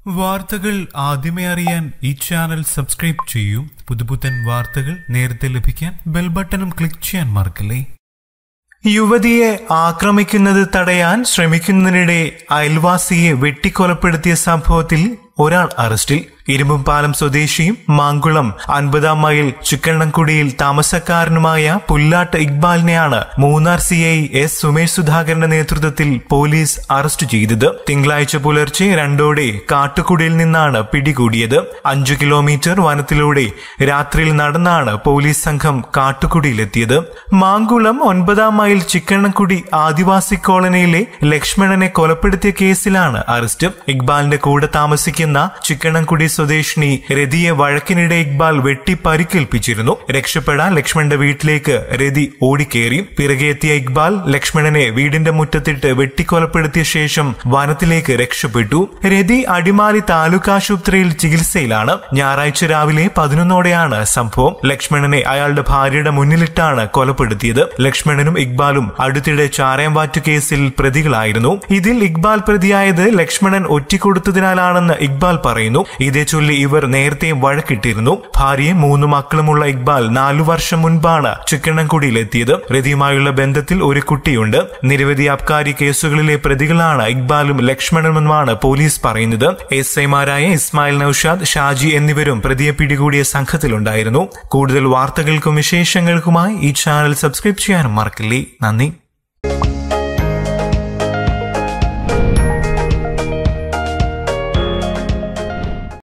വാർത്തകൾ ആദ്യമേ അറിയാൻ ഈ ചാനൽ സബ്സ്ക്രൈബ് ചെയ്യൂ പുതുപുത്തൻ വാർത്തകൾ നേരത്തെ ലഭിക്കാൻ ബെൽ ബട്ടണും ക്ലിക്ക് ചെയ്യാൻ മറക്കല്ലേ യുവതിയെ ആക്രമിക്കുന്നത് തടയാൻ ശ്രമിക്കുന്നതിനിടെ അയൽവാസിയെ വെട്ടിക്കൊലപ്പെടുത്തിയ സംഭവത്തിൽ ഒരാൾ അറസ്റ്റിൽ ഇരുമ്പുംപാലം സ്വദേശിയും മാങ്കുളം അൻപതാം മൈൽ ചുക്കണ്ണൻകുടിയിൽ താമസക്കാരനുമായ പുല്ലാട്ട് ഇക്ബാലിനെയാണ് Munnar C I S Sumesh സുധാകരന്റെ നേതൃത്വത്തിൽ പോലീസ് അറസ്റ്റ് ചെയ്തത് തിങ്കളാഴ്ച പുലർച്ചെ രണ്ടോടെ കാട്ടുകുടിയിൽ നിന്നാണ് പിടികൂടിയത് അഞ്ചു കിലോമീറ്റർ വനത്തിലൂടെ രാത്രിയിൽ നടന്നാണ് പോലീസ് സംഘം കാട്ടുകുടിയിലെത്തിയത് മാങ്കുളം ഒൻപതാം മൈൽ ചിക്കണ്ണൻകുടി ആദിവാസി കോളനിയിലെ ലക്ഷ്മണനെ കൊലപ്പെടുത്തിയ കേസിലാണ് അറസ്റ്റ് ഇക്ബാലിന്റെ കൂടെ താമസിക്കുന്ന ചിക്കണ്ണൻകുടി സ്വദേശിനി രതിയെ വഴക്കിനിടെ ഇക്ബാൽ വെട്ടി പരിക്കേൽപ്പിച്ചിരുന്നു രക്ഷപ്പെടാൻ ലക്ഷ്മണന്റെ വീട്ടിലേക്ക് രതി ഓടിക്കേറി പിറകെ എത്തിയ ഇക്ബാൽ ലക്ഷ്മണനെ വീടിന്റെ മുറ്റത്തിട്ട് വെട്ടിക്കൊലപ്പെടുത്തിയ ശേഷം വനത്തിലേക്ക് രക്ഷപ്പെട്ടു രതി അടിമാലി താലൂക്ക് ആശുപത്രിയിൽ ചികിത്സയിലാണ് ഞായറാഴ്ച രാവിലെ പതിനൊന്നോടെയാണ് സംഭവം ലക്ഷ്മണനെ അയാളുടെ ഭാര്യയുടെ മുന്നിലിട്ടാണ് കൊലപ്പെടുത്തിയത് ലക്ഷ്മണനും ഇക്ബാലും അടുത്തിടെ ചാരയംവാറ്റു കേസിൽ പ്രതികളായിരുന്നു ഇതിൽ ഇക്ബാൽ പ്രതിയായത് ലക്ഷ്മണൻ ഒറ്റിക്കൊടുത്തതിനാലാണെന്ന് ഇക്ബാൽ പറയുന്നു ഇതേ ചൊല്ലി ഇവർ നേരത്തെ വഴക്കിട്ടിരുന്നു ഭാര്യയും മൂന്ന് മക്കളുമുള്ള ഇക്ബാൽ നാലു വർഷം മുൻപാണ് ചുക്കണ്ണൻകുടിയിലെത്തിയത് രതിയുമായുള്ള ബന്ധത്തിൽ ഒരു കുട്ടിയുണ്ട് നിരവധി അബ്കാരി കേസുകളിലെ പ്രതികളാണ് ഇക്ബാലും ലക്ഷ്മണനുമാണ് പോലീസ് പറയുന്നത് എസ് ഐമാരായ ഇസ്മായിൽ നൌഷാദ് ഷാജി എന്നിവരും പ്രതിയെ പിടികൂടിയ സംഘത്തിലുണ്ടായിരുന്നു കൂടുതൽ വാർത്തകൾക്കും വിശേഷങ്ങൾക്കുമായി ഈ ചാനൽ സബ്സ്ക്രൈബ് ചെയ്യാനും മറക്കില്ലേ നന്ദി